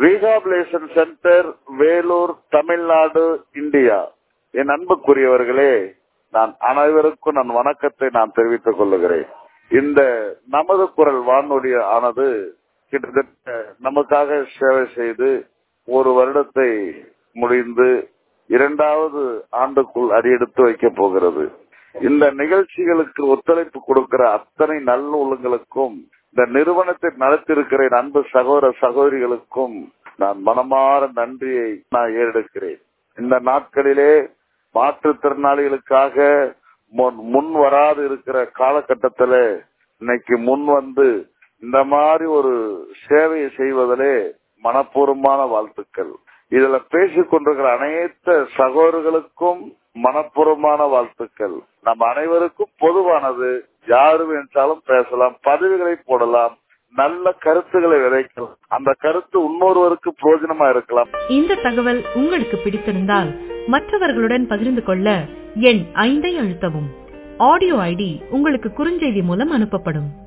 rehabilitation centre Vellore Tamil Nadu India என் அன்புக்குரியவர்களே நான் அனைவருக்கும் நான் வணக்கத்தை நான் தெரிவித்துக் கொள்ளுகிறேன் இந்த நமது குரல் வானொலி ஆனது கிட்டத்தட்ட நமக்காக சேவை செய்து ஒரு வருடத்தை முடிந்து இரண்டாவது ஆண்டுக்குள் அடியெடுத்து வைக்க போகிறது இந்த நிகழ்ச்சிகளுக்கு ஒத்துழைப்பு கொடுக்கிற அத்தனை நல்ல உள்ளங்களுக்கும் இந்த நிறுவனத்தை நடத்திருக்கிற அன்பு சகோதர சகோதரிகளுக்கும் நான் மனமாற நன்றியை நான் ஏறெடுக்கிறேன் இந்த நாட்களிலே மாற்றுத்திறனாளிகளுக்காக முன் வராது இருக்கிற காலகட்டத்தில் இன்னைக்கு முன் வந்து இந்த மாதிரி ஒரு சேவையை செய்வதிலே மனப்பூர்வமான வாழ்த்துக்கள் இதுல பேசிக் கொண்டிருக்கிற அனைத்து சகோதரர்களுக்கும் மனப்பூர்வமான வாழ்த்துக்கள் நம்ம அனைவருக்கும் பொதுவானது யாரு வேண்டாலும் பேசலாம் பதவிகளை போடலாம் நல்ல கருத்துக்களை விதைக்கலாம் அந்த கருத்து இன்னொருவருக்கு பிரயோஜனமா இருக்கலாம் இந்த தகவல் உங்களுக்கு பிடித்திருந்தால் மற்றவர்களுடன் பகிர்ந்து கொள்ள எண் ஐந்தை அழுத்தவும் ஆடியோ ஐடி உங்களுக்கு குறுஞ்செய்தி மூலம் அனுப்பப்படும்